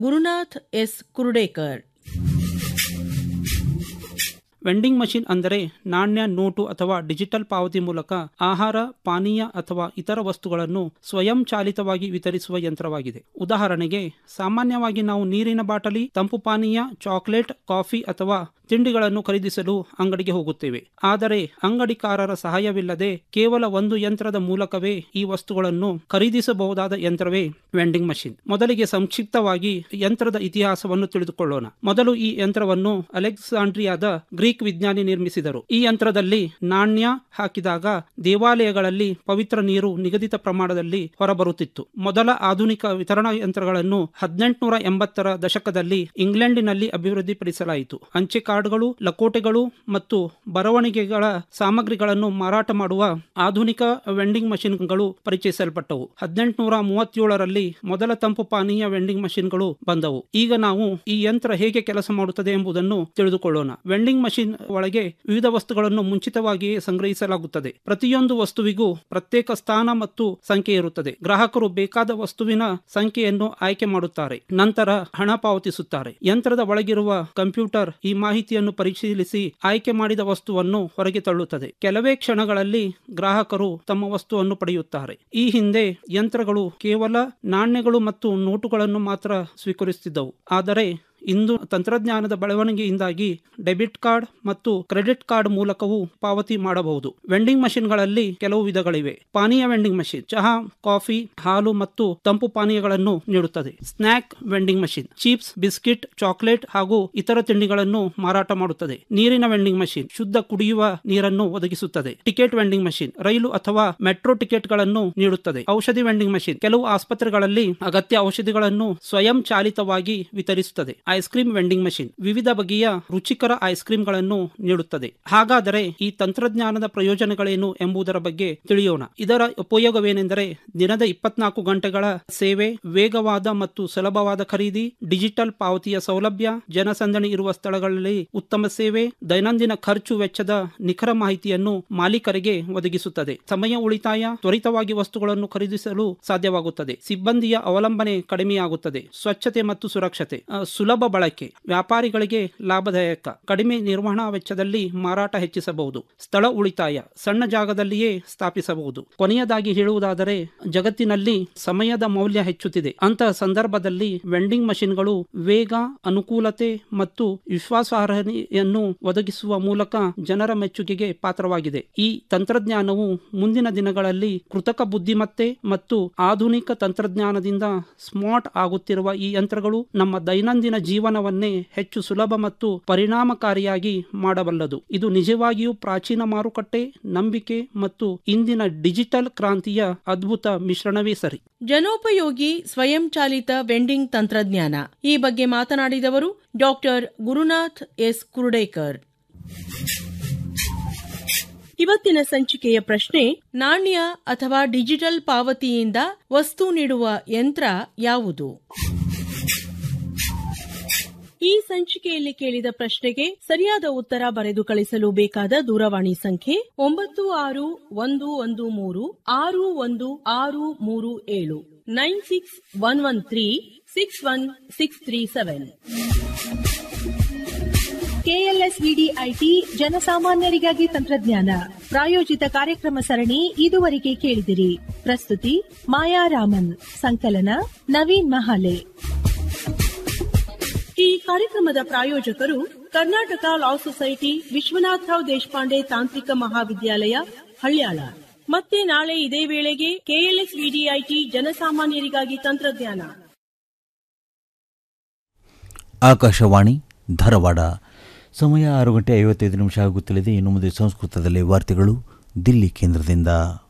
Gurunath S Kurudekar vending machine ಅಂದರೆ ನಾಣ್ಯ note ಅಥವಾ ಡಿಜಿಟಲ್ ಪಾವತಿ ಮೂಲಕ ಆಹಾರ ಪಾನೀಯ ಅಥವಾ ಇತರ ವಸ್ತುಗಳನ್ನು ಸ್ವಯಂಚಾಲಿತವಾಗಿ ವಿತರಿಸುವ ಯಂತ್ರವಾಗಿದೆ ಉದಾಹರಣೆಗೆ ಸಾಮಾನ್ಯವಾಗಿ ನಾವು ನೀರಿನ ಬಾಟಲಿ ತಂಪು ಪಾನೀಯ ಚಾಕ್ಲೇಟ್ ಕಾಫಿ ಅಥವಾ ತಿಂಡಿಗಳನ್ನು ಖರೀದಿಸಲು ಅಂಗಡಿಗೆ ಹೋಗುತ್ತೇವೆ ಆದರೆ ಅಂಗಡಿಕಾರರ ಸಹಾಯವಿಲ್ಲದೆ ಕೇವಲ ಒಂದು ಯಂತ್ರದ ಮೂಲಕವೇ ಈ ವಸ್ತುಗಳನ್ನು ಖರೀದಿಸಬಹುದಾದ ಯಂತ್ರವೇ ವೆಂಡಿಂಗ್ ಮಷಿನ್ ಮೊದಲಿಗೆ ಸಂಕ್ಷಿಪ್ತವಾಗಿ ಯಂತ್ರದ ಇತಿಹಾಸವನ್ನು ತಿಳಿದುಕೊಳ್ಳೋಣ ಮೊದಲು ಈ ಯಂತ್ರವನ್ನು ಅಲೆಕ್ಸಾಂಡ್ರಿಯಾದ ಗ್ರೀಕ್ ವಿಜ್ಞಾನಿ ನಿರ್ಮಿಸಿದರು ಈ ಯಂತ್ರದಲ್ಲಿ ನಾಣ್ಯ ಹಾಕಿದಾಗ ದೇವಾಲಯಗಳಲ್ಲಿ ಪವಿತ್ರ ನೀರು ನಿಗದಿತ ಪ್ರಮಾಣದಲ್ಲಿ ಹೊರಬರುತ್ತಿತ್ತು ಮೊದಲ ಆಧುನಿಕ ವಿತರಣಾ ಯಂತ್ರಗಳನ್ನು ಹದಿನೆಂಟುನೂರ ಎಂಬತ್ತರ ದಶಕದಲ್ಲಿ ಇಂಗ್ಲೆಂಡಿನಲ್ಲಿ ಅಭಿವೃದ್ಧಿಪಡಿಸಲಾಯಿತು ಅಂಚೆ ಕಾರ್ಡ್ಗಳು ಲಕೋಟೆಗಳು ಮತ್ತು ಬರವಣಿಗೆಗಳ ಸಾಮಗ್ರಿಗಳನ್ನು ಮಾರಾಟ ಮಾಡುವ ಆಧುನಿಕ ವೆಂಡಿಂಗ್ ಮಷಿನ್ಗಳು ಪರಿಚಯಿಸಲ್ಪಟ್ಟವು ಹದಿನೆಂಟುನೂರ ಮೂವತ್ತೇಳರಲ್ಲಿ ಮೊದಲ ತಂಪು ಪಾನೀಯ ವೆಂಡಿಂಗ್ ಮಷಿನ್ಗಳು ಬಂದವು ಈಗ ನಾವು ಈ ಯಂತ್ರ ಹೇಗೆ ಕೆಲಸ ಮಾಡುತ್ತದೆ ಎಂಬುದನ್ನು ತಿಳಿದುಕೊಳ್ಳೋಣ ವೆಂಡಿಂಗ್ ಮಷಿನ್ ಒಳಗೆ ವಿವಿಧ ವಸ್ತುಗಳನ್ನು ಮುಂಚಿತವಾಗಿಯೇ ಸಂಗ್ರಹಿಸಲಾಗುತ್ತದೆ ಪ್ರತಿಯೊಂದು ವಸ್ತುವಿಗೂ ಪ್ರತ್ಯೇಕ ಸ್ಥಾನ ಮತ್ತು ಸಂಖ್ಯೆ ಇರುತ್ತದೆ ಗ್ರಾಹಕರು ಬೇಕಾದ ವಸ್ತುವಿನ ಸಂಖ್ಯೆಯನ್ನು ಆಯ್ಕೆ ಮಾಡುತ್ತಾರೆ ನಂತರ ಹಣ ಪಾವತಿಸುತ್ತಾರೆ ಯಂತ್ರದ ಒಳಗಿರುವ ಕಂಪ್ಯೂಟರ್ ಈ ಮಾಹಿತಿಯನ್ನು ಪರಿಶೀಲಿಸಿ ಆಯ್ಕೆ ಮಾಡಿದ ವಸ್ತುವನ್ನು ಹೊರಗೆ ತಳ್ಳುತ್ತದೆ ಕೆಲವೇ ಕ್ಷಣಗಳಲ್ಲಿ ಗ್ರಾಹಕರು ತಮ್ಮ ವಸ್ತುವನ್ನು ಪಡೆಯುತ್ತಾರೆ ಈ ಹಿಂದೆ ಯಂತ್ರಗಳು ಕೇವಲ ನಾಣ್ಯಗಳು ಮತ್ತು ನೋಟುಗಳನ್ನು ಮಾತ್ರ ಸ್ವೀಕರಿಸುತ್ತಿದ್ದವು ಆದರೆ ಇಂದು ತಂತ್ರಜ್ಞಾನದ ಬೆಳವಣಿಗೆಯಿಂದಾಗಿ ಡೆಬಿಟ್ ಕಾರ್ಡ್ ಮತ್ತು ಕ್ರೆಡಿಟ್ ಕಾರ್ಡ್ ಮೂಲಕವೂ ಪಾವತಿ ಮಾಡಬಹುದು ವೆಂಡಿಂಗ್ ಮಷಿನ್ಗಳಲ್ಲಿ ಕೆಲವು ವಿಧಗಳಿವೆ ಪಾನೀಯ ವೆಂಡಿಂಗ್ ಮಷಿನ್ ಚಹಾ ಕಾಫಿ ಹಾಲು ಮತ್ತು ತಂಪು ಪಾನೀಯಗಳನ್ನು ನೀಡುತ್ತದೆ snack vending machine chips biscuit chocolate ಹಾಗೂ ಇತರ ತಿಂಡಿಗಳನ್ನು ಮಾರಾಟ ಮಾಡುತ್ತದೆ ನೀರಿನ ವೆಂಡಿಂಗ್ ಮಷಿನ್ ಶುದ್ಧ ಕುಡಿಯುವ ನೀರನ್ನು ಒದಗಿಸುತ್ತದೆ ಟಿಕೆಟ್ ವೆಂಡಿಂಗ್ ಮಷಿನ್ ರೈಲು ಅಥವಾ ಮೆಟ್ರೋ ಟಿಕೆಟ್ಗಳನ್ನು ನೀಡುತ್ತದೆ ಔಷಧಿ ವೆಂಡಿಂಗ್ ಮಷಿನ್ ಕೆಲವು ಆಸ್ಪತ್ರೆಗಳಲ್ಲಿ ಅಗತ್ಯ ಔಷಧಿಗಳನ್ನು ಸ್ವಯಂ ಚಾಲಿತವಾಗಿ ವಿತರಿಸುತ್ತದೆ ಐಸ್ ಕ್ರೀಮ್ ವೆಂಡಿಂಗ್ ಮಷಿನ್ ವಿವಿಧ ಬಗೆಯ ರುಚಿಕರ ಐಸ್ ಕ್ರೀಮ್ಗಳನ್ನು ನೀಡುತ್ತದೆ ಹಾಗಾದರೆ ಈ ತಂತ್ರಜ್ಞಾನದ ಪ್ರಯೋಜನಗಳೇನು ಎಂಬುದರ ಬಗ್ಗೆ ತಿಳಿಯೋಣ ಇದರ ಉಪಯೋಗವೇನೆಂದರೆ ದಿನದ ಇಪ್ಪತ್ನಾಲ್ಕು ಗಂಟೆಗಳ ಸೇವೆ ವೇಗವಾದ ಮತ್ತು ಸುಲಭವಾದ ಖರೀದಿ ಡಿಜಿಟಲ್ ಪಾವತಿಯ ಸೌಲಭ್ಯ ಜನಸಂದಣಿ ಇರುವ ಸ್ಥಳಗಳಲ್ಲಿ ಉತ್ತಮ ಸೇವೆ ದೈನಂದಿನ ಖರ್ಚು ವೆಚ್ಚದ ನಿಖರ ಮಾಹಿತಿಯನ್ನು ಮಾಲೀಕರಿಗೆ ಒದಗಿಸುತ್ತದೆ ಸಮಯ ಉಳಿತಾಯ ತ್ವರಿತವಾಗಿ ವಸ್ತುಗಳನ್ನು ಖರೀದಿಸಲು ಸಾಧ್ಯವಾಗುತ್ತದೆ ಸಿಬ್ಬಂದಿಯ ಅವಲಂಬನೆ ಕಡಿಮೆಯಾಗುತ್ತದೆ ಸ್ವಚ್ಛತೆ ಮತ್ತು ಸುರಕ್ಷತೆ ಅ, ಸುಲಭ ಬಳಕೆ ವ್ಯಾಪಾರಿಗಳಿಗೆ ಲಾಭದಾಯಕ ಕಡಿಮೆ ನಿರ್ವಹಣಾ ವೆಚ್ಚದಲ್ಲಿ ಮಾರಾಟ ಹೆಚ್ಚಿಸಬಹುದು ಸ್ಥಳ ಉಳಿತಾಯ ಸಣ್ಣ ಜಾಗದಲ್ಲಿಯೇ ಸ್ಥಾಪಿಸಬಹುದು ಕೊನೆಯದಾಗಿ ಹೇಳುವುದಾದರೆ ಜಗತ್ತಿನಲ್ಲಿ ಸಮಯದ ಮೌಲ್ಯ ಹೆಚ್ಚುತ್ತಿದೆ ಅಂತಹ ಸಂದರ್ಭದಲ್ಲಿ ವೆಂಡಿಂಗ್ ಮಷಿನ್ಗಳು ವೇಗ ಅನುಕೂಲತೆ ಮತ್ತು ವಿಶ್ವಾಸಾರ್ಹತೆಯನ್ನು ಒದಗಿಸುವ ಮೂಲಕ ಜನರ ಮೆಚ್ಚುಗೆಗೆ ಪಾತ್ರವಾಗಿದೆ ಈ ತಂತ್ರಜ್ಞಾನವು ಮುಂದಿನ ದಿನಗಳಲ್ಲಿ ಕೃತಕ ಬುದ್ಧಿಮತ್ತೆ ಮತ್ತು ಆಧುನಿಕ ತಂತ್ರಜ್ಞಾನದಿಂದ ಸ್ಮಾರ್ಟ್ ಆಗುತ್ತಿರುವ ಈ ಯಂತ್ರಗಳು ನಮ್ಮ ದೈನಂದಿನ ಜೀವನವನ್ನೇ ಹೆಚ್ಚು ಸುಲಭ ಮತ್ತು ಪರಿಣಾಮಕಾರಿಯಾಗಿ ಮಾಡಬಲ್ಲದು ಇದು ನಿಜವಾಗಿಯೂ ಪ್ರಾಚೀನ ಮಾರುಕಟ್ಟೆ ನಂಬಿಕೆ ಮತ್ತು ಇಂದಿನ ಡಿಜಿಟಲ್ ಕ್ರಾಂತಿಯ ಅದ್ಭುತ ಮಿಶ್ರಣವೇ ಸರಿ ಜನೋಪಯೋಗಿ ಸ್ವಯಂಚಾಲಿತ ವೆಂಡಿಂಗ್ ತಂತ್ರಜ್ಞಾನ ಈ ಬಗ್ಗೆ ಮಾತನಾಡಿದವರು ಡಾಕ್ಟರ್ ಗುರುನಾಥ್ ಎಸ್ ಕುರುಡೇಕರ್ ಇವತ್ತಿನ ಸಂಚಿಕೆಯ ಪ್ರಶ್ನೆ ನಾಣ್ಯ ಅಥವಾ ಡಿಜಿಟಲ್ ಪಾವತಿಯಿಂದ ವಸ್ತು ನೀಡುವ ಯಂತ್ರ ಯಾವುದು ಈ ಸಂಚಿಕೆಯಲ್ಲಿ ಕೇಳಿದ ಪ್ರಶ್ನೆಗೆ ಸರಿಯಾದ ಉತ್ತರ ಬರೆದು ಕಳಿಸಲು ಬೇಕಾದ ದೂರವಾಣಿ ಸಂಖ್ಯೆ ಒಂಬತ್ತು ಆರು ಒಂದು ಒಂದು ಮೂರು ಆರು ಒಂದು ಆರು ಮೂರು ಏಳು nine six one one three six one six three seven K L S E D IT ಜನಸಾಮಾನ್ಯರಿಗಾಗಿ ತಂತ್ರಜ್ಞಾನ ಪ್ರಾಯೋಜಿತ ಕಾರ್ಯಕ್ರಮ ಸರಣಿ ಇದುವರೆಗೆ ಕೇಳಿದಿರಿ ಪ್ರಸ್ತುತಿ ಮಾಯಾ ರಾಮನ್ ಸಂಕಲನ ನವೀನ್ ಮಹಾಲೆ ಈ ಕಾರ್ಯಕ್ರಮದ ಪ್ರಾಯೋಜಕರು ಕರ್ನಾಟಕ ಲಾ ಸೊಸೈಟಿ ವಿಶ್ವನಾಥರಾವ್ ದೇಶಪಾಂಡೆ ತಾಂತ್ರಿಕ ಮಹಾವಿದ್ಯಾಲಯ ಹಳ್ಯಾಳ ಮತ್ತೆ ನಾಳೆ ಇದೇ ವೇಳೆಗೆ ಕೆಎಲ್ಎಸ್ ವಿಡಿಐಟಿ ಜನಸಾಮಾನ್ಯರಿಗಾಗಿ ತಂತ್ರಜ್ಞಾನ ಆಕಾಶವಾಣಿ ಧಾರವಾಡ ಸಮಯ ಆರು ಗಂಟೆ ಐವತ್ತೈದು ನಿಮಿಷ ಆಗುತ್ತಲಿದೆ ಇನ್ನು ಮುಂದೆ ಸಂಸ್ಕೃತದಲ್ಲಿ ವಾರ್ತೆಗಳು ದಿಲ್ಲಿ ಕೇಂದ್ರದಿಂದ